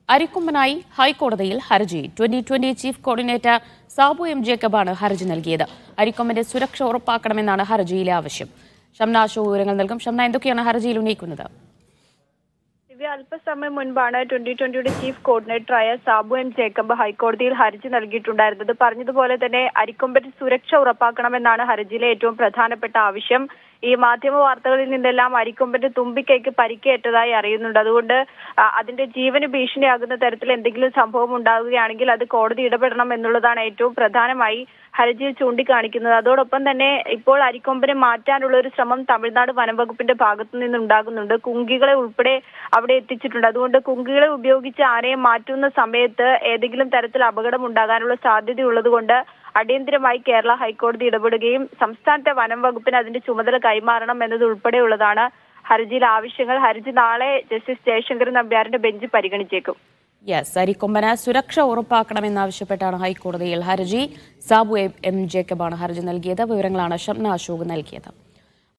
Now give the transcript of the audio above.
അരിക്കൊമ്പനായി ഹൈക്കോടതിയിൽ ഹർജി twenty twenty chief coordinator Sabu M ജേക്കബാണ് ഹർജി നൽകിയത് അരിക്കൊമ്പന്റെ സുരക്ഷ ഉറപ്പാക്കണമെന്നാണ് ഹർജിയിലെ ആവശ്യം ഷംന ഷോ വിവരങ്ങൾ നൽകും ഷംന എന്തൊക്കെയാണ് ഹർജിയിൽ ഉന്നയിക്കുന്നത് ദിവ്യ അല്പസമയം മുൻപാണ് ട്വന്റി ട്വന്റിയുടെ ചീഫ് കോർഡിനേറ്ററായ സാബു എം ജേക്കബ് ഹൈക്കോടതിയിൽ ഹർജി നൽകിയിട്ടുണ്ടായിരുന്നത് പറഞ്ഞതുപോലെ തന്നെ അരിക്കൊമ്പൻ സുരക്ഷ ഉറപ്പാക്കണമെന്നാണ് ഹർജിയിലെ ഏറ്റവും പ്രധാനപ്പെട്ട ആവശ്യം ഈ മാധ്യമ വാർത്തകളിൽ നിന്നെല്ലാം അരിക്കൊമ്പന്റെ തുമ്പിക്കൈക്ക് പരിക്കേറ്റതായി അറിയുന്നുണ്ട് അതുകൊണ്ട് ആ, അതിന്റെ ജീവന് ഭീഷണിയാകുന്ന തരത്തിൽ എന്തെങ്കിലും സംഭവം ഉണ്ടാകുകയാണെങ്കിൽ അത് കോടതി ഇടപെടണം എന്നുള്ളതാണ് ഏറ്റവും പ്രധാനമായി ഹർജിയിൽ ചൂണ്ടിക്കാണിക്കുന്നത് അതോടൊപ്പം തന്നെ ഇപ്പോൾ അരിക്കൊമ്പനെ മാറ്റാനുള്ള ഒരു ശ്രമം തമിഴ്നാട് വനംവകുപ്പിന്റെ ഭാഗത്തു നിന്നുണ്ടാകുന്നുണ്ട് കുങ്കികളെ ഉൾപ്പെടെ അവിടെ എത്തിച്ചിട്ടുണ്ട് അതുകൊണ്ട് കുങ്കികളെ ഉപയോഗിച്ച് ആനയെ മാറ്റുന്ന സമയത്ത് ഏതെങ്കിലും തരത്തിൽ അപകടം ഉണ്ടാകാനുള്ള സാധ്യതയുള്ളത് കൊണ്ട് അടിയന്തരമായി കേരള ഹൈക്കോടതി ഇടപെടുകയും സംസ്ഥാനത്തെ വനം വകുപ്പിന് അതിന്റെ ചുമതല കൈമാറണം എന്നത് ഉൾപ്പെടെയുള്ളതാണ് ഹർജിയിലെ ആവശ്യങ്ങൾ ഹർജി നാളെ ജസ്റ്റിസ് ജയശങ്കരൻ നമ്പ്യാറിന്റെ ബെഞ്ച് പരിഗണിച്ചേക്കും യെസ് അരിക്കൊമ്പന് സുരക്ഷ ഉറപ്പാക്കണമെന്നാവശ്യപ്പെട്ടാണ് ഹൈക്കോടതിയിൽ ഹർജി സാബു എം ജേക്കബാണ് ഹർജി നൽകിയത് വിവരങ്ങളാണ് ഷംന അശോക് നൽകിയത്